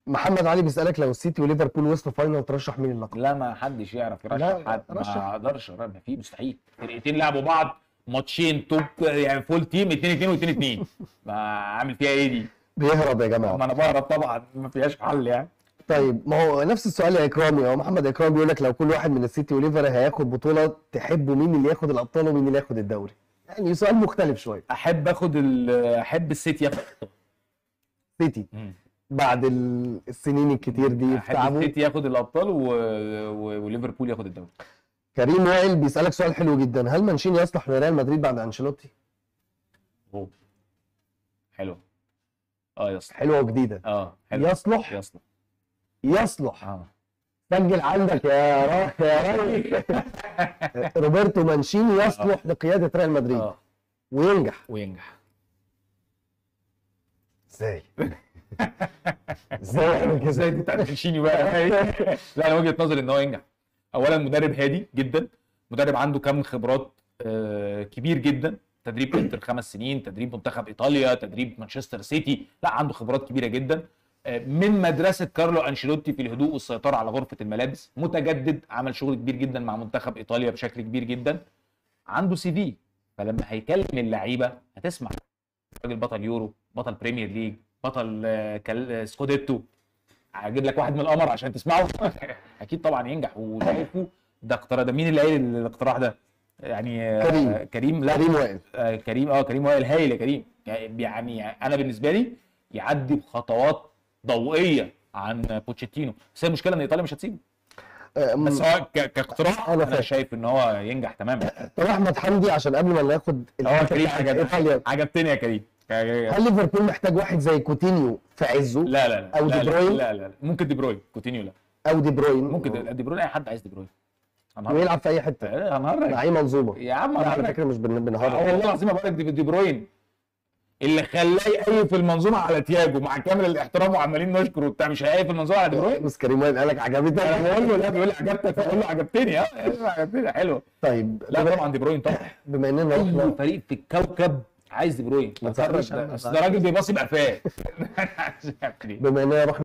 محمد علي بيسالك لو السيتي وليفربول وصلوا فاينل ترشح مين اللقب لا ما حدش يعرف لا، يرشح حد رشح. ما اقدرش ما في مستحيل فرقتين لعبوا بعض ماتشين توب يعني فول تيم 2 2 و2 2 ما عامل فيها ايه دي؟ بيهرب يا جماعه ما انا بهرب طبعا ما فيهاش حل يعني طيب ما هو نفس السؤال يا اكرامي هو محمد اكرامي بيقول لك لو كل واحد من السيتي وليفر هياخد بطوله تحبوا مين اللي ياخد الابطال ومين اللي ياخد الدوري يعني سؤال مختلف شويه احب اخد ال- احب السيتي ياخد سيتي بعد ال- السنين الكتير دي في احب تعبه السيتي ياخد الابطال و... و... وليفربول ياخد الدوري كريم وائل بيسالك سؤال حلو جدا هل مانشيني يصلح لريال مدريد بعد انشيلوتي أوه. حلو اه يصلح حلوه وجديده اه حلو يصلح يصلح يصلح اه سجل عندك يا را يا راجل روبرتو مانشيني يصلح لقياده ريال مدريد اه وينجح وينجح ازاي ازاي يعمل كده ازاي دي بتاعت مانشيني بقى لا انا وجهه نظري ان هو ينجح اولا مدرب هادي جدا مدرب عنده كم خبرات آه، كبير جدا تدريب انتر خمس سنين تدريب منتخب ايطاليا تدريب مانشستر سيتي لا عنده خبرات كبيره جدا آه، من مدرسه كارلو انشيلوتي في الهدوء والسيطره على غرفه الملابس متجدد عمل شغل كبير جدا مع منتخب ايطاليا بشكل كبير جدا عنده سي في فلما هيكلم اللعيبه هتسمع راجل بطل يورو بطل بريمير ليج بطل آه، كال- آه، سكوديتو هجيب لك واحد من القمر عشان تسمعه اكيد طبعا ينجح وشايفه ده اقتراح ده مين اللي قايل الاقتراح ده يعني آه، كريم. كريم لا كريم وائل آه، كريم اه كريم وائل هايل يا كريم يعني انا بالنسبه لي يعدي بخطوات ضوئيه عن بوتشيتينو بس هي المشكله ان ايطاليا مش هتسيبه أم، بس هو ك- كاقتراح أنا انا فاهم. شايف ان هو ينجح تماما طب احمد حمدي عشان قبل ما ناخد هو كريم بتاعت عجب- ايطاليا عجبتني يا كريم لا هل ليفربول محتاج واحد زي كوتينيو في عزه لا لا أو لا دي لا بروين؟ لا لا لا. ممكن دي بروين كوتينيو لا او دي بروين ممكن دي- دي بروين اي حد عايز دي بروين هنهرج ويلعب في اي حته إيه، هنهرج مع اي منظومه يا عم لا، على هنهرج فكره مش بن- آه، بنهرج والله العظيم بقول لك دي, دي بروين اللي خلاه يقيف المنظومه على تياجو مع كامل الاحترام وعمالين نشكر وبتاع مش هيقيف المنظومه على دي بروين بس كريم وائل قالك عجبتك انا بقول له لا بيقول لي عجبتك بقول له عجبتني اه عجبتني حلو طيب لا بما, طبعا دي بروين طبعا بما اننا اي رحنا فريق في الكوكب عايز دي بروين ما اتفرج تسألنيش ده عنه، أصل ده راجل بيباصي بقفاه بما اننا رحنا